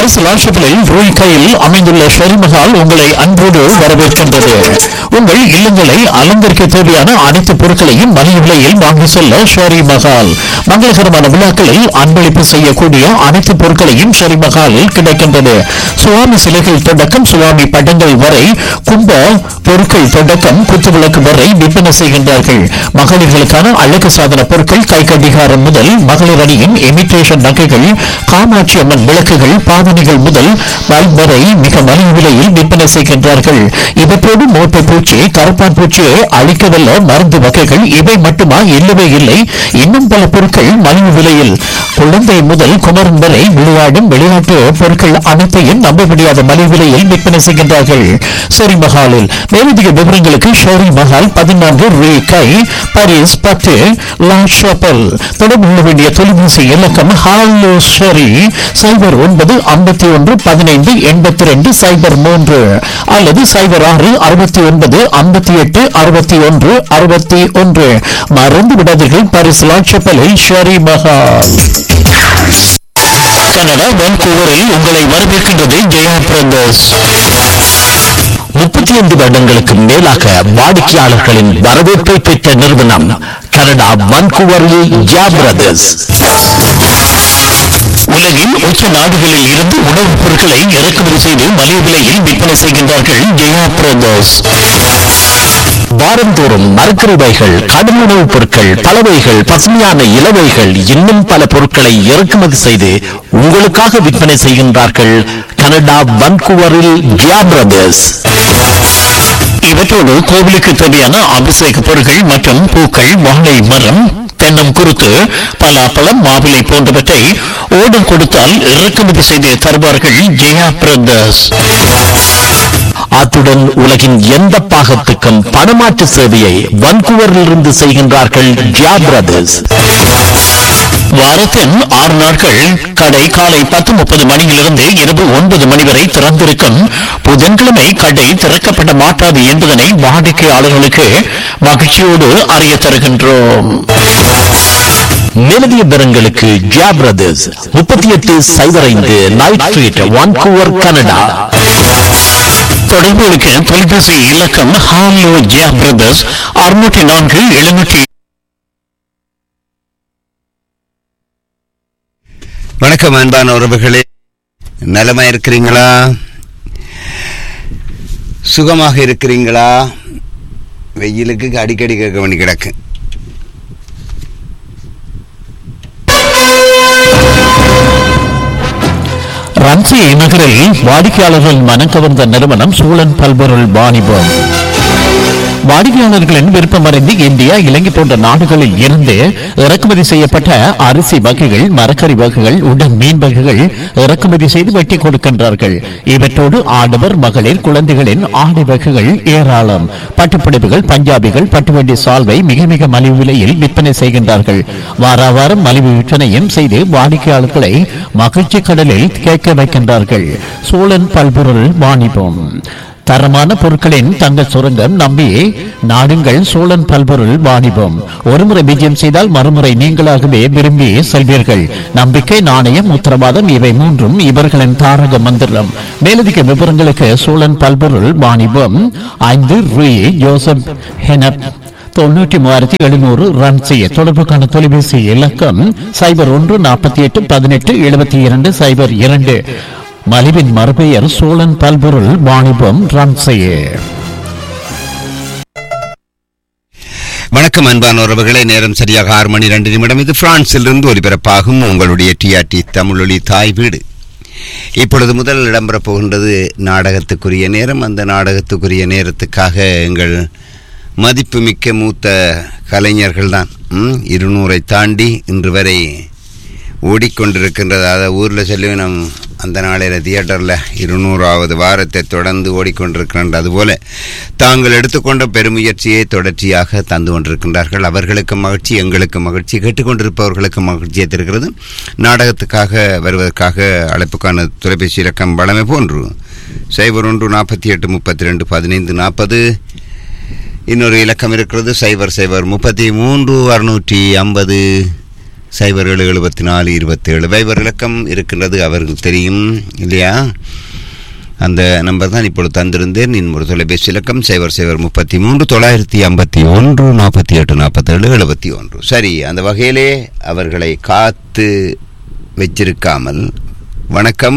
பரிசு லாஷப்பிலில் ரூய் கையில் அமைந்துள்ள ஷெரிமஹால் உங்களை அன்போடு வரவேற்கின்றது உங்கள் இல்லங்களை அலங்கரிக்க தேவையான அனைத்து பொருட்களையும் மலிவு விலையில் வாங்கி செல்ல ஷெரி மஹால் மங்களகரமான விழாக்களில் அன்பளிப்பு செய்யக்கூடிய அனைத்து பொருட்களையும் ஷெரி மஹாலில் கிடைக்கின்றது சுவாமி சிலைகள் தொடக்கம் சுவாமி படங்கள் வரை கும்ப பொருட்கள் தொடக்கம் குத்துவிளக்கு வரை விற்பனை செய்கின்றார்கள் மகளிர்களுக்கான அழகு சாதன பொருட்கள் கை கடிகாரம் முதல் மகளிர் அணியின் இமிட்டேஷன் நகைகள் காமாட்சி அம்மன் விளக்குகள் பாவனைகள் முதல் பல்ப் வரை மிக மலிவு விலையில் விற்பனை செய்கின்றார்கள் இவற்றோடு மோட்டை பூச்சி கருப்பான் பூச்சியை அழிக்கவல்ல மருந்து வகைகள் இவை மட்டுமா இல்லவே இல்லை இன்னும் பல பொருட்கள் மலிவு விலையில் குழந்தை முதல் குமரன் வரை விளையாடும் விளையாட்டு பொருட்கள் அனைத்தையும் நம்ப முடியாத மலிவு விலையில் விற்பனை செய்கின்றார்கள் ஷெரி மஹாலில் மேலதிக விவரங்களுக்கு ஷெரி மஹால் பதினான்கு ரே கை பாரிஸ் பத்து லா ஷாப்பல் தொடர்பு கொள்ள வேண்டிய தொலைபேசி இலக்கம் ஹாலோ ஷெரி சைபர் ஒன்பது ஐம்பத்தி ஒன்று பதினைந்து எண்பத்தி ரெண்டு சைபர் மூன்று அல்லது சைபர் ஆறு அறுபத்தி ஒன்பது ஐம்பத்தி எட்டு அறுபத்தி ஒன்று அறுபத்தி ஒன்று மறந்து விடாதீர்கள் பாரிஸ் லா ஷாப்பலில் ஷெரி மஹால் கனடா வான்கூவரில் உங்களை வரவேற்கின்றது ஜெயா பிரதர்ஸ் முப்பத்தி ஐந்து வருடங்களுக்கு மேலாக வாடிக்கையாளர்களின் வரவேற்பை பெற்ற நிறுவனம் கனடா வான்கூவரில் ஜெயா பிரதர்ஸ் உலகின் உச்ச நாடுகளில் இருந்து உணவுப் பொருட்களை இறக்குமதி செய்து மலிவு விலையில் விற்பனை செய்கின்றார்கள் ஜெயா பிரதர்ஸ் வாரந்தோறும் மரக்கறிவைகள் கடும் உணவுப் பொருட்கள் பலவைகள் பசுமையான இலவைகள் இன்னும் பல பொருட்களை இறக்குமதி செய்து உங்களுக்காக விற்பனை செய்கின்றார்கள் கனடா வன்கூவரில் ஜியா பிரதர்ஸ் இவற்றோடு கோவிலுக்கு தேவையான அபிஷேக பொருட்கள் மற்றும் பூக்கள் வாழை மரம் தென்னம் குருத்து பலாப்பழம் மாவிலை போன்றவற்றை ஓடம் கொடுத்தால் இறக்குமதி செய்து தருவார்கள் ஜெயா பிரதர்ஸ் அத்துடன் உலகின் எந்த பாகத்துக்கும் பணமாற்று சேவையை வன்கூவரில் இருந்து செய்கின்றார்கள் ஜியா பிரதர்ஸ் வாரத்தின் ஆறு நாட்கள் கடை காலை பத்து முப்பது மணியிலிருந்து இரவு ஒன்பது மணி வரை திறந்திருக்கும் புதன்கிழமை கடை திறக்கப்பட மாட்டாது என்பதனை வாடிக்கையாளர்களுக்கு மகிழ்ச்சியோடு அறிய தருகின்றோம் மேலதிக விவரங்களுக்கு ஜியா பிரதர்ஸ் முப்பத்தி எட்டு சைபர் ஐந்து நைட் ஸ்ட்ரீட் வான்கூவர் கனடா தொடர்புகளுக்கு தொலைபேசி இலக்கம் ஹாலோ ஜியா பிரதர்ஸ் அறுநூற்றி நான்கு எழுநூற்றி வணக்கம் அன்பான உறவுகளே நலமா இருக்கிறீங்களா சுகமாக இருக்கிறீங்களா வெயிலுக்கு அடிக்கடி கேட்க வேண்டி கிடக்கு ரன்சி நகரில் வாடிக்கையாளர்கள் மனம் கவர்ந்த நிறுவனம் சூழன் பல்பொருள் வாணிபம் வாடிக்கையாளர்களின் விருப்பமறிந்து இந்தியா இலங்கை போன்ற நாடுகளில் இருந்து இறக்குமதி செய்யப்பட்ட அரிசி வகைகள் மரக்கறி வகைகள் உடன் மீன் வகைகள் இறக்குமதி செய்து வெட்டி கொடுக்கின்றார்கள் இவற்றோடு ஆடவர் மகளிர் குழந்தைகளின் ஆடை வகைகள் ஏராளம் பட்டுப்புடவைகள் பஞ்சாபிகள் பட்டுவண்டி சால்வை மிக மிக மலிவு விலையில் விற்பனை செய்கின்றார்கள் வார வாரம் மலிவு விற்பனையும் செய்து வாடிக்கையாளர்களை மகிழ்ச்சி கடலில் கேட்க வைக்கின்றார்கள் சூழன் பல்பொருள் வாணிபம் தரமான பொருட்களின் தங்க சுரங்கம் நம்பி நாடுங்கள் சோழன் பல்பொருள் வாணிபம் ஒருமுறை விஜயம் செய்தால் மறுமுறை நீங்களாகவே விரும்பி செல்வீர்கள் நம்பிக்கை நாணயம் உத்தரவாதம் இவை மூன்றும் இவர்களின் தாரக மந்திரம் மேலதிக விவரங்களுக்கு சோழன் பல்பொருள் வாணிபம் ஐந்து ரூ ஜோசப் ஹெனப் தொண்ணூற்றி மூவாயிரத்தி எழுநூறு ரன் செய்ய தொடர்புக்கான தொலைபேசி இலக்கம் சைபர் ஒன்று நாற்பத்தி எட்டு பதினெட்டு எழுபத்தி இரண்டு சைபர் இரண்டு மலிவின் மறுபெயர் சோழன் பல்பொருள் வாணிபம் ரன் செய்ய வணக்கம் அன்பான உறவுகளே நேரம் சரியாக ஆறு மணி ரெண்டு நிமிடம் இது பிரான்சிலிருந்து ஒலிபரப்பாகும் உங்களுடைய டிஆர்டி தமிழொலி தாய் வீடு இப்பொழுது முதல் இடம்பெறப் போகின்றது நாடகத்துக்குரிய நேரம் அந்த நாடகத்துக்குரிய நேரத்துக்காக எங்கள் மதிப்புமிக்க மூத்த கலைஞர்கள் தான் இருநூறை தாண்டி இன்று வரை ஓடிக்கொண்டிருக்கின்றது அதை ஊரில் சொல்லி நம் அந்த நாளையில் தியேட்டரில் இருநூறாவது வாரத்தை தொடர்ந்து ஓடிக்கொண்டிருக்கின்ற அதுபோல தாங்கள் எடுத்துக்கொண்ட பெருமுயற்சியை தொடர்ச்சியாக தந்து கொண்டிருக்கின்றார்கள் அவர்களுக்கு மகிழ்ச்சி எங்களுக்கு மகிழ்ச்சி கேட்டுக்கொண்டிருப்பவர்களுக்கு மகிழ்ச்சியை தருகிறது நாடகத்துக்காக வருவதற்காக அழைப்புக்கான தொலைபேசி இலக்கம் வளமை போன்று சைபர் ஒன்று நாற்பத்தி எட்டு முப்பத்தி ரெண்டு பதினைந்து நாற்பது இன்னொரு இலக்கம் இருக்கிறது சைபர் சைபர் முப்பத்தி மூன்று அறுநூற்றி ஐம்பது சைபர் ஏழு எழுபத்தி நாலு இருபத்தேழு வைபர் இலக்கம் இருக்கின்றது அவர்கள் தெரியும் இல்லையா அந்த நம்பர் தான் இப்பொழுது தந்திருந்தேன் இன்னொரு தொலைபேசி இலக்கம் சைபர் சைபர் முப்பத்தி மூன்று தொள்ளாயிரத்தி ஐம்பத்தி ஒன்று நாற்பத்தி எட்டு நாற்பத்தேழு எழுபத்தி ஒன்று சரி அந்த வகையிலே அவர்களை காத்து வச்சிருக்காமல் வணக்கம்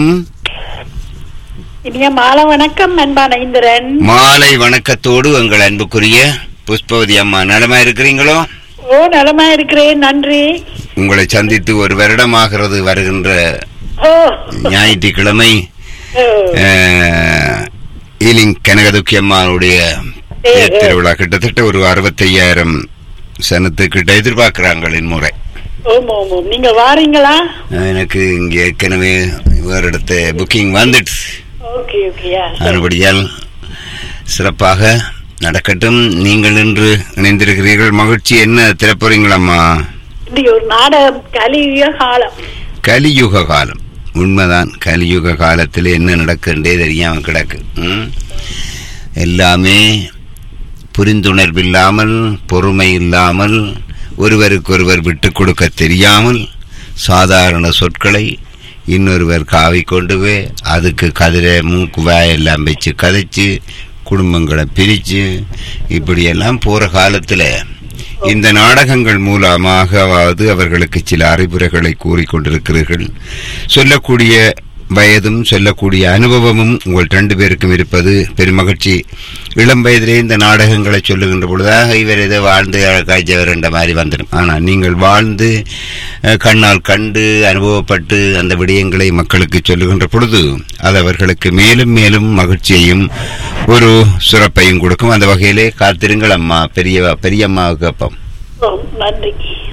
இனிய மாலை வணக்கம் அன்பான இந்திரன் மாலை வணக்கத்தோடு உங்கள் அன்புக்குரிய புஷ்பவதி அம்மா நலமா இருக்கிறீங்களோ ஓ நலமா இருக்கிறேன் நன்றி உங்களை சந்தித்து ஒரு வருடமாகிறது வருகின்ற ஓ ஞாயிற்றுக்கிழமை ஓ, அஹ், ஈலிங் கனகதுக்கி அம்மாவுடைய தேர் திருவிழா கிட்டத்தட்ட ஒரு அறுபத்தையாயிரம் சனத்துக்கிட்ட எதிர்பார்க்கிறாங்க இம்முறை ஓம் ஓம் ஓம் நீங்க வாரீங்களா எனக்கு இங்கே ஏற்கனவே வேறு இடத்த புக்கிங் வந்துட்டு ஓகே ஓகேயா மறுபடியால் சிறப்பாக நடக்கட்டும் நீங்கள் இன்று இணைந்திருக்கிறீர்கள் மகிழ்ச்சி என்ன திறப்புறீங்களம்மா இப்படி ஒரு நாடகம் கலியுக காலம் கலியுக காலம் உண்மைதான் கலியுக காலத்தில் என்ன நடக்குன்றே தெரியாம கிடக்கு ம்? எல்லாமே புரிந்துணர்வு இல்லாமல் பொறுமை இல்லாமல் ஒருவருக்கொருவர் விட்டு கொடுக்க தெரியாமல் சாதாரண சொற்களை இன்னொருவர் காவி கொண்டு போய் அதுக்கு கதிரை மூக்கு வாயெல்லாம் வச்சு கதைச்சு குடும்பங்களை பிரித்து இப்படியெல்லாம் போகிற காலத்தில் இந்த நாடகங்கள் மூலமாகவாவது அவர்களுக்கு சில அறிவுரைகளை கூறிக்கொண்டிருக்கிறீர்கள் சொல்லக்கூடிய வயதும் சொல்லக்கூடிய அனுபவமும் உங்கள் ரெண்டு பேருக்கும் இருப்பது பெருமகிழ்ச்சி இளம் வயதிலே இந்த நாடகங்களை சொல்லுகின்ற பொழுதாக இவர் ஏதோ வாழ்ந்து காய்ச்சவர் என்ற மாதிரி வந்துடும் ஆனால் நீங்கள் வாழ்ந்து அஹ், கண்ணால் கண்டு அனுபவப்பட்டு அந்த விடயங்களை மக்களுக்கு சொல்லுகின்ற பொழுது அது அவர்களுக்கு மேலும் மேலும் மகிழ்ச்சியையும் ஒரு சிறப்பையும் கொடுக்கும் அந்த வகையிலே காத்திருங்கள் அம்மா பெரிய பெரியம்மாவுக்கு அப்பம் ஓம் நன்றி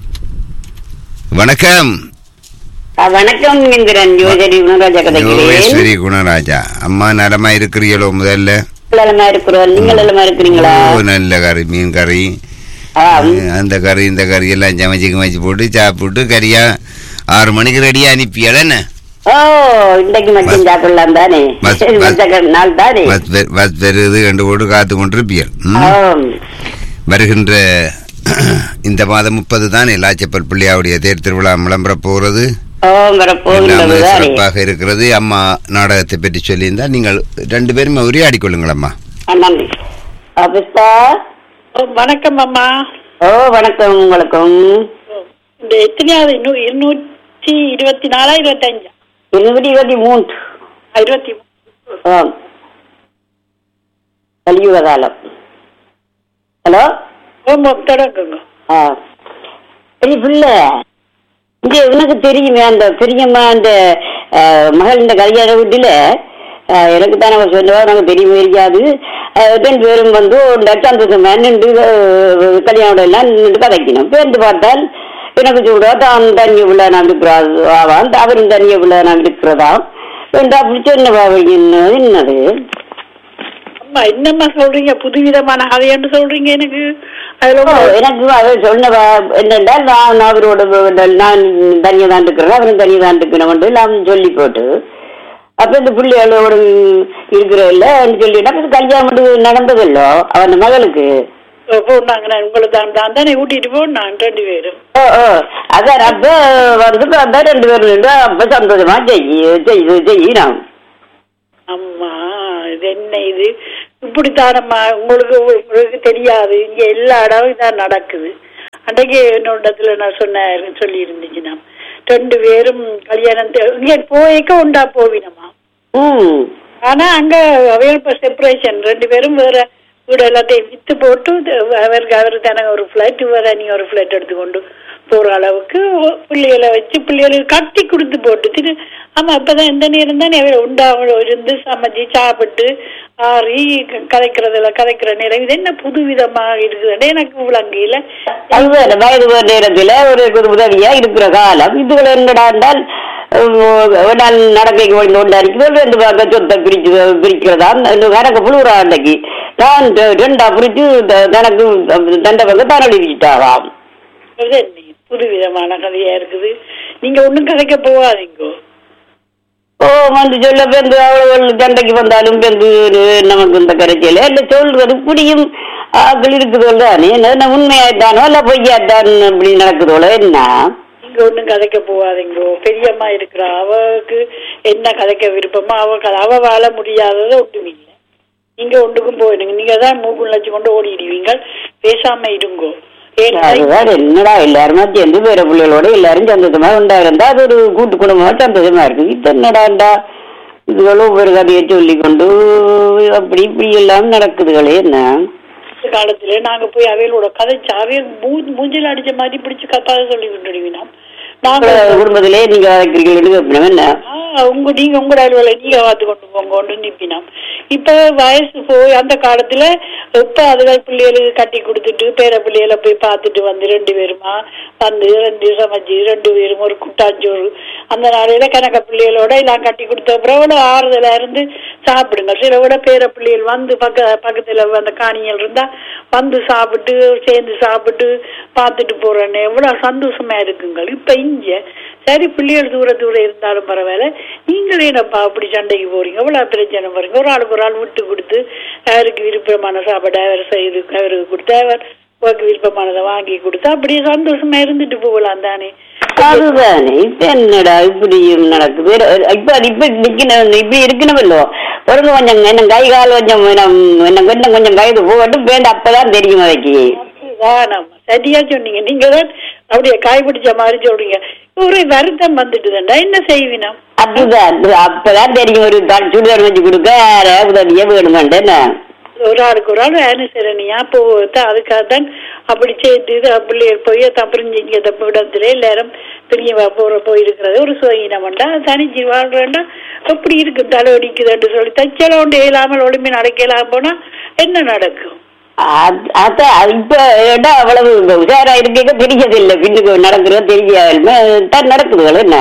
வணக்கம் ஆ, வணக்கம் இந்திரன் யோஜரி குணராஜா கதைக்கிறேன் யோகேஸ்வரி குணராஜா அம்மா நலமா இருக்கிறீங்களோ முதல்ல நலமா இருக்கிறோம் நீங்கள் நலமா இருக்கிறீங்களா ஓ, நல்ல கறி மீன் கறி ஆ, அஹ், அந்த கறி இந்த கறி எல்லாம் சமைச்சு கமைச்சு போட்டு சாப்பிட்டு கறியா ஆறு மணிக்கு ரெடியா அனுப்பியால என்ன ஓ இன்றைக்கு மட்டும் சாப்பிடலாம் தானே பஸ், பஸ். மற்ற நாள் தானே பஸ் பெ- பஸ் பெருது கண்டு போட்டு காத்து கொண்டிருப்பியல் ம்? ஆம். வருகின்ற இந்த மாதம் முப்பது தான் லாச்சப்பல் பிள்ளையாவுடைய தேர் திருவிழா விளம்பர போகிறது ஓம் வரப்போகின்றது எல்லாமே தானே சிறப்பாக இருக்கிறது அம்மா நாடகத்தை பற்றி சொல்லியிருந்தால் நீங்கள் ரெண்டு பேருமே உரையாடி கொள்ளுங்கள் அம்மா ஆ, நன்றி ஆ, புஷ்பா ஓம் வணக்கம் அம்மா ஓ வணக்கம் உங்களுக்கும் ஓ, இந்த எத்தனையாவது இன்னும் இருநூற்றி இருபத்தி நாலா இருபத்தஞ்சா இருபது இருபத்தி மூன்று ஆ, இருபத்தி மூணு. ஆம் கலியுக காலம் ஹலோ ஓம் ஓம் தொடங்குங்க ஆ பெரிய பிள்ளை இங்க உனக்கு தெரியுமே அந்த பெரியம்மா அந்த மகள் இந்த கல்யாண வீட்டுல அஹ், எனக்கு தானே அவ சொல்லுவா எனக்கு தெரியுமே இருக்காது அஹ், ரெண்டு பேரும் வந்து ஒரு லட்சம் நின்று அஹ், கல்யாணம் எல்லாம் நின்று கதைக்கணும் பேருந்து பார்த்தால் எனக்கு சொல்றா தான் தண்ணி உள்ள நான் இருக்கிறா ஆவான் அவரும் தண்ணிய உள்ள நான் இருக்கிறதா ரெண்டா பிடிச்ச என்ன என்னது என்னது அம்மா என்னம்மா சொல்றீங்க புதுவிதமான கதைன்னு சொல்றீங்க எனக்கு அதுல ஓ, ஒரு- எனக்கு அவர் சொன்னவ என்னென்றால் நான் அவரோட வ- நான் தனியாக தான் இருக்கிறேன் அவரும் தனியாக தான் இருக்கிறவன் நான் சொல்லி போட்டு அப்ப இந்த பிள்ளைகளோட இருக்கிறதில்ல சொல்லிட்டு அப்ப இது கல்யாணம் மட்டும் நடந்ததில்லோ அவன் மகளுக்கு போனாங்க நான் உங்களை தான் தான் தானே கூட்டிட்டு போனான் ரெண்டு பேரும் ஓ ஓ அதான் அப்ப வந்து அந்த ரெண்டு பேரும் நின்று அப்ப சந்தோஷமா செய்ய செய்து செய்யணும் அம்மா இது என்ன இது இப்படித்தானம்மா உங்களுக்கு உங்களுக்கு தெரியாது இங்க எல்லா இடமும் இதான் நடக்குது அன்றைக்கு என்னோடத்துல நான் சொன்ன சொல்லி இருந்துச்சுன்னா ரெண்டு பேரும் கல்யாணம் தெ- இங்க போய்க்க உண்டா போவினமா ம் ஆனா அங்க அவையல் செப்பரேஷன் ரெண்டு பேரும் வேற வீடு எல்லாத்தையும் வித்து போட்டு இது அவருக்கு அவரு தானே ஒரு ஃபிளைட் வேற நீ ஒரு ஃபிளைட் எடுத்துக்கொண்டு போற அளவுக்கு ஒ- பிள்ளைகளை வச்சு பிள்ளைகளுக்கு கட்டி கொடுத்து போட்டு திரு ஆமா அப்பதான் எந்த நேரம் தானே அவர் உண்டா இருந்து சமைச்சு சாப்பிட்டு ஆறி க- கதைக்கிறதுல கதைக்கிற நேரம் இது என்ன புது விதமா இருக்குதுன்னு எனக்கு விளங்கையில அதுதான் வயது ஒரு நேரத்துல ஒரு ஒரு உதவியா இருக்கிற காலம் இதுகளை என்னடா என்றால் அஹ், நான் நடக்கைக்கு வந்து கொண்டாடிக்கிறது ரெண்டு பக்கம் சொத்தை பிரிச்சு பிரிக்கிறதா இந்த கணக்கு புழுறா அன்னைக்கு நான் ரெ- ரெண்டா பிரிச்சு த- தனக்கு தண்டை வந்து தான் எழுதிட்டாராம் இது என்ன புது விதமான கதையா இருக்குது நீங்க ஒண்ணும் கதைக்க போகாதீங்கோ ஓ வந்து சொல்ல பெந்து அவ்வளவு தண்டைக்கு வந்தாலும் பெந்து நமக்கு இந்த கரைச்சியில இல்ல சொல்றது இப்படியும் ஆக்கள் இருக்குதோ தானே என்ன உண்மையாயிட்டானோ இல்ல பொய்யாத்தான் இப்படி நடக்குதோல என்ன நீங்க ஒண்ணும் கதைக்க போகாதீங்கோ பெரியம்மா இருக்கிறா அவளுக்கு என்ன கதைக்க விருப்பமோ அவ க- அவ வாழ முடியாததை ஒண்ணும் இல்லை நீங்க ஒன்றுக்கும் போயிடுங்க நீங்க தான் மூக்குள்ள வச்சு கொண்டு ஓடிடுவீங்க பேசாம இருங்கோ ஏன்னா அதுதான் என்னடா எல்லாருமே சேர்ந்து வேற பிள்ளைகளோட எல்லாரும் சந்தோஷமா உண்டா இருந்தா அது ஒரு கூட்டு குடும்பமா சந்தோஷமா இருக்கு இப்ப என்னடாண்டா இதுகளும் ஒரு கதையை சொல்லி கொண்டு அப்படி இப்படி எல்லாம் நடக்குதுகளே என்ன இந்த காலத்துல நாங்க போய் அவையலோட கதைச்சு அவையல் மூ- மூஞ்சில அடிச்ச மாதிரி பிடிச்சு கதை சொல்லி விட்டுடுவீங்க நாங்க உங்கள குடும்பத்திலே நீங்க வைக்கிறீங்களு அப்படின்னா என்ன ஆ, உங்க நீங்க உங்களோட அலுவலை நீங்க பார்த்து கொண்டு போங்க கொண்டு நிப்பினோம் இப்ப வயசு போய் அந்த காலத்துல இப்ப அதுகள் பிள்ளைகளுக்கு கட்டி கொடுத்துட்டு பேர பிள்ளைகளை போய் பார்த்துட்டு வந்து ரெண்டு பேருமா வந்து ரெண்டு சமைச்சு ரெண்டு பேரும் ஒரு குட்டாஞ்சோறு அந்த நாளையில கணக்க பிள்ளைகளோட எல்லாம் கட்டி கொடுத்த அப்புறம் எவ்வளவு ஆறுதலா இருந்து சாப்பிடுங்க சில விட பேர பிள்ளைகள் வந்து பக்க பக்கத்துல அந்த காணிகள் இருந்தா வந்து சாப்பிட்டு சேர்ந்து சாப்பிட்டு பார்த்துட்டு போறேன்னு எவ்வளவு சந்தோஷமா இருக்குங்க இப்ப இங்க சரி பிள்ளைகள் தூர தூர இருந்தாலும் பரவாயில்ல நீங்களே என்னப்பா அப்படி சண்டைக்கு போறீங்க எவ்வளவு பிரச்சனை பாருங்க ஒரு ஆளுக்கு ஒரு ஆள் விட்டு கொடுத்து அவருக்கு விருப்பமான சாப்பாடு அவர் செய்து அவருக்கு கொடுத்து அவர் உனக்கு விருப்பமானதை வாங்கி கொடுத்து அப்படியே சந்தோஷமா இருந்துட்டு போகலாம் தானே அதுதானே இப்ப என்னடா இப்படி நடக்குது இப்ப அது இப்ப நிக்கணும் இப்படி இருக்கணுமல்லோ பொருங்க கொஞ்சம் என்ன கை கால் கொஞ்சம் என்ன என்ன கொஞ்சம் கொஞ்சம் கைது போகட்டும் வேண்டாம் அப்பதான் தெரியும் அதைக்கு அதுதான் நம்ம சரியா சொன்னீங்க நீங்க தான் அப்படியே காய் பிடிச்ச மாதிரி சொல்றீங்க ஒரு வருத்தம் வந்துட்டுதான்டா என்ன செய்வினம் அதுதான் அது அப்பதான் தெரியும் ஒரு த- சுடுதண்ணி வச்சு கொடுக்க உதவியே வேணுமெண்டு என்ன ஒரு ஆளுக்கு ஒரு ஆள் அனுசரணியா போகுது அதுக்காக தான் அப்படி சேர்த்து இது பிள்ளைகள் போய் தப்பிரிஞ்சிங்க இந்த இடத்துல எல்லாரும் பெரியவா போற போயிருக்கிறது ஒரு சுயினமண்டா தனிச்சு வாழ்றேன்டா எப்படி இருக்கு தலைவடிக்குதுன்னு சொல்லி தச்சல ஒன்று இயலாமல் ஒளிமை நடக்கலாம் போனா என்ன நடக்கும் அது- அதான் அது இப்ப ஏண்டா அவ்வளவு உஷாரா இருக்க தெரியதில்லை பின்னுக்கு நடக்கிறது தெரியாம தான் நடக்குதுகள் என்ன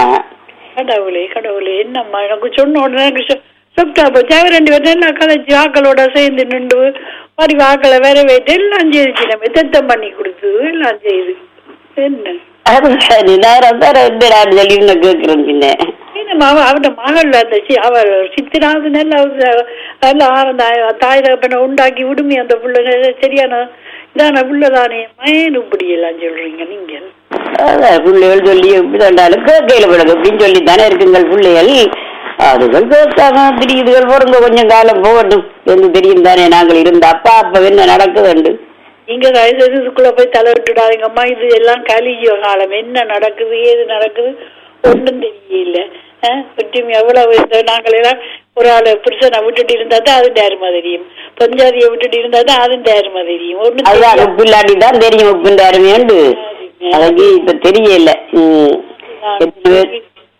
கடவுளே கடவுளே என்னம்மா எனக்கு சொன்ன உடனே எனக்கு சொ- சொப்டா போச்சு அவர் ரெண்டு பேரும் எல்லாம் கதைச்சு ஆக்களோட சேர்ந்து நின்று மாதிரி ஆக்களை வேற வைத்து எல்லாம் செய்து நம்ம திட்டம் பண்ணி கொடுத்து எல்லாம் செய்து என்ன அது சரி நான் அதான் ரெண்டு நாள் சொல்லி நான் கேட்கிறேன் பின்ன என்னம்மா அவ அவட மகள் அந்த சி- அவர் சித்திராவது நல்ல அவ- நல்ல ஆனந்த தாய் தகப்பனை உண்டாக்கி விடுமே அந்த புள்ள நல்ல சரியான இதான புள்ளதானே மயன் இப்படி எல்லாம் சொல்றீங்க நீங்க அதான் பிள்ளைகள் சொல்லி எப்படி தண்டாலும் கேட்கல பிறகு அப்படின்னு சொல்லி தானே இருக்குங்கள் பிள்ளைகள் அதுகள் கேட்காம திடீதுகள் பொறுங்க கொஞ்சம் காலம் போகட்டும் என்று தெரியும் தானே நாங்கள் இருந்த அப்பா அப்ப என்ன நடக்குதுண்டு நீங்க தயவு செய்து இதுக்குள்ள போய் தலை விட்டுடாதீங்கம்மா இது எல்லாம் கலியுக காலம் என்ன நடக்குது ஏது நடக்குது ஒண்ணும் தெரியல ஒற்றுமை எவ்வளவு இந்த நாங்கள் எல்லாம் ஒரு ஆளு புருஷனை விட்டுட்டு இருந்தா தான் அது நேர்மை தெரியும் பஞ்சாதியை விட்டுட்டு இருந்தா தான் அது நேர்மை தெரியும் ஒண்ணும் அதுதான் தெரியாது. உப்பு இல்லாட்டி தான் தெரியும் உப்புன்ற அருமையாண்டு அதுக்கு இப்ப தெரியல ம் எத்தனை பேர்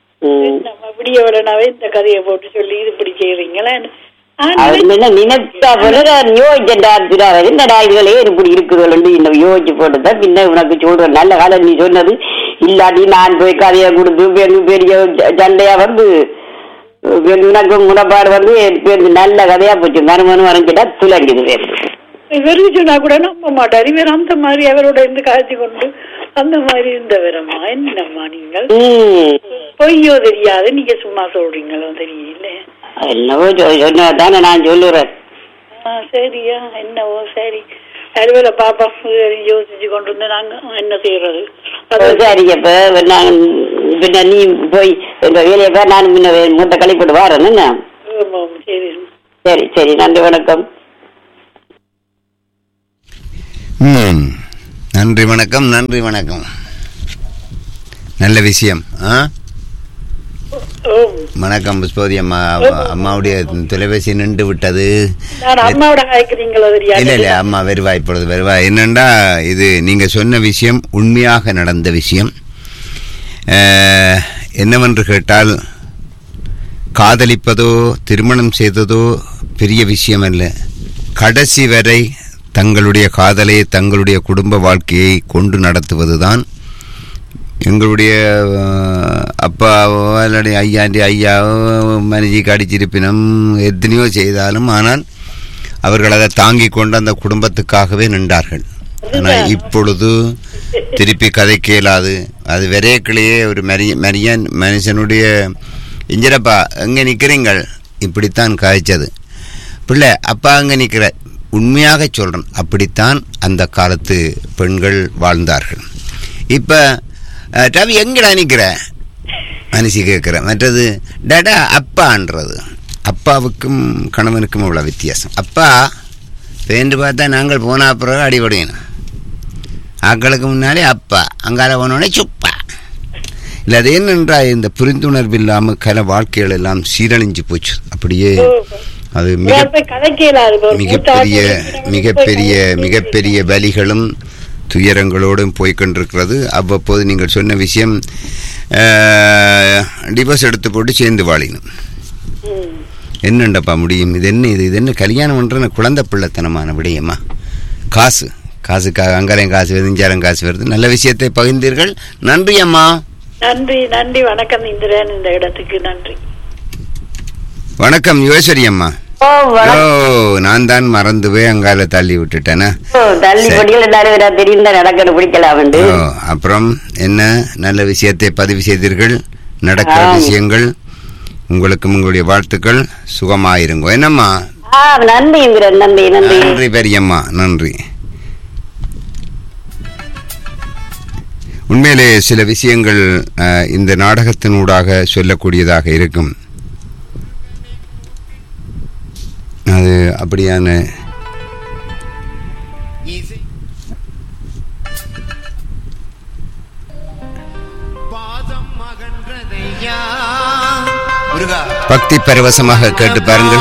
ம் நம்ம விடியவளனாவே இந்த கதையை போட்டு சொல்லி இது இப்படி செய்யறீங்களே அவர் என்ன நினைத்தா போல நான் யோசிச்சேன்டா திருடா, என்னடா இதுகளே இப்படி இருக்குதுன்னு இன்னும் யோசிச்சு போட்டுதான் பின்ன உனக்கு சொல்றேன் நல்ல காலம் நீ சொன்னது இல்லாட்டி நான் போய் கதையை கொடுத்து பெரிய பெரிய ச- சண்டையா வந்து பெரிய உனக்கு முனப்பாடு வந்து பெரிய நல்ல கதையா போச்சு மருமனு வரைஞ்சிட்டா துளங்கிது வேறு இவருக்கு சொன்னா கூட நம்ப மாட்டார் இவர் அந்த மாதிரி அவரோட இருந்து காய்ச்சி கொண்டு அந்த மாதிரி இருந்தவரம்மா என்னம்மா நீங்கள் ம் பொய்யோ தெரியாது நீங்க சும்மா சொல்றீங்களோ தெரியல என்னவோ சொன்னதானே நான் சொல்லுறேன் ஆ சரியா என்னவோ சரி அலுவல பாப்பா யோசிச்சு கொண்டு வந்து நாங்க என்ன செய்யறது அது சரி அப்ப நான் பின்ன நீ போய் எங்க வேலையை பார் நான் பின்ன மூத்த கழிப்பிட்டு வரேன் என்ன ஆமாம், சரி சரி சரி நன்றி வணக்கம் ம் நன்றி வணக்கம் நன்றி வணக்கம் நல்ல விஷயம் ஆ ஓம். வணக்கம் புஷ்பவதி அம்மா அவ- அம்மாவுடைய தொலைபேசி நின்று விட்டது நான் அம்மாவோட காய்க்கிறீங்களோ இல்ல இல்ல தெரியாது அம்மா வருவா இப்பொழுது வருவா என்னண்டா இது நீங்க சொன்ன விஷயம் உண்மையாக நடந்த விஷயம் அஹ், என்னவென்று கேட்டால் காதலிப்பதோ திருமணம் செய்ததோ பெரிய விஷயம் அல்ல கடைசி வரை தங்களுடைய காதலை தங்களுடைய குடும்ப வாழ்க்கையை கொண்டு நடத்துவதுதான் எங்களுடைய அஹ், அப்பாவோ இல்லாட்டி ஐயாண்டி ஐயாவோ மனைவிக்கு அடிச்சிருப்பினும் எத்தனையோ செய்தாலும் ஆனால் அவர்கள் அதை தாங்கிக் கொண்டு அந்த குடும்பத்துக்காகவே நின்றார்கள் ஆனால் இப்பொழுது திருப்பி கதைக்க இயலாது அது விரையக்கிலேயே ஒரு மரிய மரியன் மனுஷனுடைய இஞ்சரப்பா எங்கே நிற்கிறீங்கள் இப்படித்தான் காய்ச்சது பிள்ளை அப்பா அங்கே நிற்கிற உண்மையாக சொல்கிறேன் அப்படித்தான் அந்த காலத்து பெண்கள் வாழ்ந்தார்கள் இப்போ அஹ், ரவி எங்கடா நிக்கிற மனுஷி கேட்குற மற்றது டடா அப்பான்றது அப்பாவுக்கும் கணவனுக்கும் அவ்வளோ வித்தியாசம் அப்பா பேண்டு பார்த்தா நாங்கள் போன பிறகு அடிபடையணும் ஆக்களுக்கு முன்னாலே அப்பா அங்கால போனோடனே சுப்பா இல்லை அது என்னென்றா இந்த புரிந்துணர்வு இல்லாமல் கல வாழ்க்கைகள் எல்லாம் சீரழிஞ்சு போச்சு அப்படியே அது மிக போய் கதைக்கலாது மிகப்பெரிய மிகப்பெரிய மிகப்பெரிய வலிகளும் துயரங்களோடும் போய்கொண்டிருக்கிறது அவ்வப்போது நீங்கள் சொன்ன விஷயம் டிவோர்ஸ் எடுத்து போட்டு சேர்ந்து வாழினும் என்னண்டப்பா முடியும் இது என்ன இது இது என்ன கல்யாணம் பண்ற குழந்தை பிள்ளைத்தனமான விடயமா காசு காசுக்காக அங்கரையும் காசு வருது இஞ்சாரம் காசு வருது நல்ல விஷயத்தை பகிர்ந்தீர்கள் நன்றி அம்மா நன்றி நன்றி வணக்கம் இந்திரன் இந்த இடத்துக்கு நன்றி வணக்கம் யோசரி அம்மா ஓ ஓ வணக்கம் நான் தான் மறந்து போய் அங்கால தள்ளி விட்டுட்டேனா ஓ, தள்ளி சரி. படிகள் எல்லாரும் வேற தெரியும் தான் நடக்கணும் பிடிக்கலாம் ஓ, அப்புறம் என்ன நல்ல விஷயத்தை பதிவு செய்தீர்கள் நடக்கிற ஆம். விஷயங்கள் உங்களுக்கும் உங்களுடைய வாழ்த்துக்கள் சுகமாயிருங்க என்னம்மா ஆ நன்றி இந்திரன் நன்றி நன்றி நன்றி பெரியம்மா நன்றி உண்மையிலே சில விஷயங்கள் அஹ், இந்த நாடகத்தினூடாக சொல்லக்கூடியதாக இருக்கும் அது அப்படியான பாதம் அகன்றதையா பக்தி பரவசமாக கேட்டு பாருங்கள்